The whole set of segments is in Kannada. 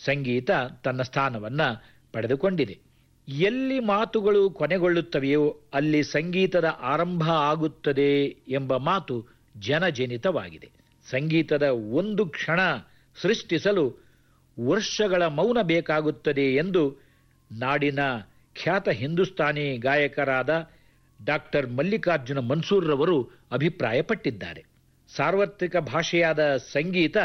ಸಂಗೀತ ತನ್ನ ಸ್ಥಾನವನ್ನ ಪಡೆದುಕೊಂಡಿದೆ ಎಲ್ಲಿ ಮಾತುಗಳು ಕೊನೆಗೊಳ್ಳುತ್ತವೆಯೋ ಅಲ್ಲಿ ಸಂಗೀತದ ಆರಂಭ ಆಗುತ್ತದೆ ಎಂಬ ಮಾತು ಜನಜನಿತವಾಗಿದೆ ಸಂಗೀತದ ಒಂದು ಕ್ಷಣ ಸೃಷ್ಟಿಸಲು ವರ್ಷಗಳ ಮೌನ ಬೇಕಾಗುತ್ತದೆ ಎಂದು ನಾಡಿನ ಖ್ಯಾತ ಹಿಂದೂಸ್ತಾನಿ ಗಾಯಕರಾದ ಡಾಕ್ಟರ್ ಮಲ್ಲಿಕಾರ್ಜುನ ಮನ್ಸೂರ್ರವರು ಅಭಿಪ್ರಾಯಪಟ್ಟಿದ್ದಾರೆ ಸಾರ್ವತ್ರಿಕ ಭಾಷೆಯಾದ ಸಂಗೀತ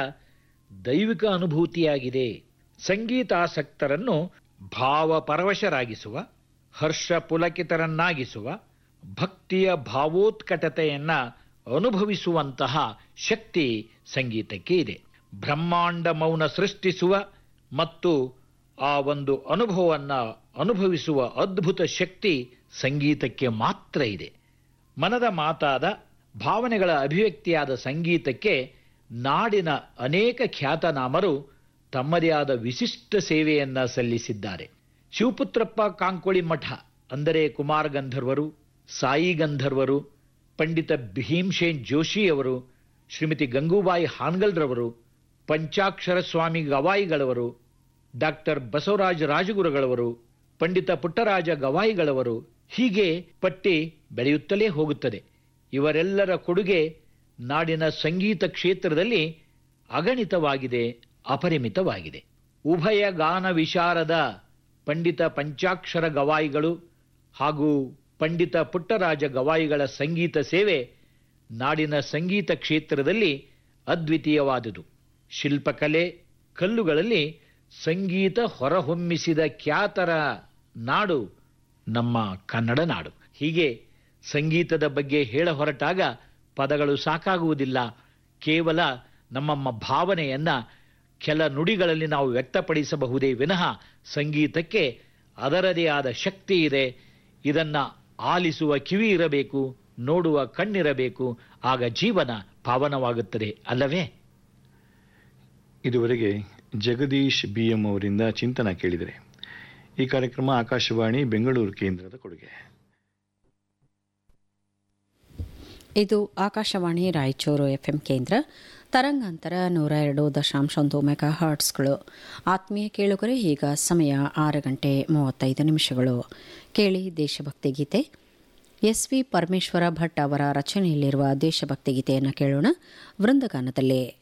ದೈವಿಕ ಅನುಭೂತಿಯಾಗಿದೆ ಸಂಗೀತಾಸಕ್ತರನ್ನು ಭಾವಪರವಶರಾಗಿಸುವ ಹರ್ಷ ಪುಲಕಿತರನ್ನಾಗಿಸುವ ಭಕ್ತಿಯ ಭಾವೋತ್ಕಟತೆಯನ್ನ ಅನುಭವಿಸುವಂತಹ ಶಕ್ತಿ ಸಂಗೀತಕ್ಕೆ ಇದೆ ಬ್ರಹ್ಮಾಂಡ ಮೌನ ಸೃಷ್ಟಿಸುವ ಮತ್ತು ಆ ಒಂದು ಅನುಭವವನ್ನು ಅನುಭವಿಸುವ ಅದ್ಭುತ ಶಕ್ತಿ ಸಂಗೀತಕ್ಕೆ ಮಾತ್ರ ಇದೆ ಮನದ ಮಾತಾದ ಭಾವನೆಗಳ ಅಭಿವ್ಯಕ್ತಿಯಾದ ಸಂಗೀತಕ್ಕೆ ನಾಡಿನ ಅನೇಕ ಖ್ಯಾತನಾಮರು ತಮ್ಮದೇ ಆದ ವಿಶಿಷ್ಟ ಸೇವೆಯನ್ನ ಸಲ್ಲಿಸಿದ್ದಾರೆ ಶಿವಪುತ್ರಪ್ಪ ಕಾಂಕೋಳಿ ಮಠ ಅಂದರೆ ಕುಮಾರ ಗಂಧರ್ವರು ಸಾಯಿ ಗಂಧರ್ವರು ಪಂಡಿತ ಭೀಮ್ಸೇನ್ ಜೋಶಿಯವರು ಶ್ರೀಮತಿ ಗಂಗೂಬಾಯಿ ಹಾನ್ಗಲ್ರವರು ಪಂಚಾಕ್ಷರ ಸ್ವಾಮಿ ಗವಾಯಿಗಳವರು ಡಾಕ್ಟರ್ ಬಸವರಾಜ ರಾಜಗುರುಗಳವರು ಪಂಡಿತ ಪುಟ್ಟರಾಜ ಗವಾಯಿಗಳವರು ಹೀಗೆ ಪಟ್ಟಿ ಬೆಳೆಯುತ್ತಲೇ ಹೋಗುತ್ತದೆ ಇವರೆಲ್ಲರ ಕೊಡುಗೆ ನಾಡಿನ ಸಂಗೀತ ಕ್ಷೇತ್ರದಲ್ಲಿ ಅಗಣಿತವಾಗಿದೆ ಅಪರಿಮಿತವಾಗಿದೆ ಉಭಯ ಗಾನ ವಿಶಾರದ ಪಂಡಿತ ಪಂಚಾಕ್ಷರ ಗವಾಯಿಗಳು ಹಾಗೂ ಪಂಡಿತ ಪುಟ್ಟರಾಜ ಗವಾಯಿಗಳ ಸಂಗೀತ ಸೇವೆ ನಾಡಿನ ಸಂಗೀತ ಕ್ಷೇತ್ರದಲ್ಲಿ ಅದ್ವಿತೀಯವಾದುದು ಶಿಲ್ಪಕಲೆ ಕಲ್ಲುಗಳಲ್ಲಿ ಸಂಗೀತ ಹೊರಹೊಮ್ಮಿಸಿದ ಖ್ಯಾತರ ನಾಡು ನಮ್ಮ ಕನ್ನಡ ನಾಡು ಹೀಗೆ ಸಂಗೀತದ ಬಗ್ಗೆ ಹೇಳ ಹೊರಟಾಗ ಪದಗಳು ಸಾಕಾಗುವುದಿಲ್ಲ ಕೇವಲ ನಮ್ಮ ಭಾವನೆಯನ್ನ ಕೆಲ ನುಡಿಗಳಲ್ಲಿ ನಾವು ವ್ಯಕ್ತಪಡಿಸಬಹುದೇ ವಿನಃ ಸಂಗೀತಕ್ಕೆ ಅದರದೇ ಆದ ಶಕ್ತಿ ಇದೆ ಇದನ್ನ ಆಲಿಸುವ ಕಿವಿ ಇರಬೇಕು ನೋಡುವ ಕಣ್ಣಿರಬೇಕು ಆಗ ಜೀವನ ಪಾವನವಾಗುತ್ತದೆ ಅಲ್ಲವೇ ಇದುವರೆಗೆ ಜಗದೀಶ್ ಬಿ ಎಂ ಅವರಿಂದ ಚಿಂತನ ಕೇಳಿದರೆ ಈ ಕಾರ್ಯಕ್ರಮ ಆಕಾಶವಾಣಿ ಬೆಂಗಳೂರು ಕೇಂದ್ರದ ಕೊಡುಗೆ ಇದು ಆಕಾಶವಾಣಿ ರಾಯಚೂರು ಎಫ್ಎಂ ಕೇಂದ್ರ ತರಂಗಾಂತರ ನೂರ ಎರಡು ದಶಾಂಶ ಒಂದು ಮೆಗಾ ಹರ್ಟ್ಸ್ಗಳು ಆತ್ಮೀಯ ಕೇಳುಗರೆ ಈಗ ಸಮಯ ಆರು ಗಂಟೆ ಮೂವತ್ತೈದು ನಿಮಿಷಗಳು ಕೇಳಿ ದೇಶಭಕ್ತಿ ಗೀತೆ ಎಸ್ ವಿ ಪರಮೇಶ್ವರ ಭಟ್ ಅವರ ರಚನೆಯಲ್ಲಿರುವ ದೇಶಭಕ್ತಿ ಗೀತೆಯನ್ನು ಕೇಳೋಣ ವೃಂದಗಾನದಲ್ಲೇ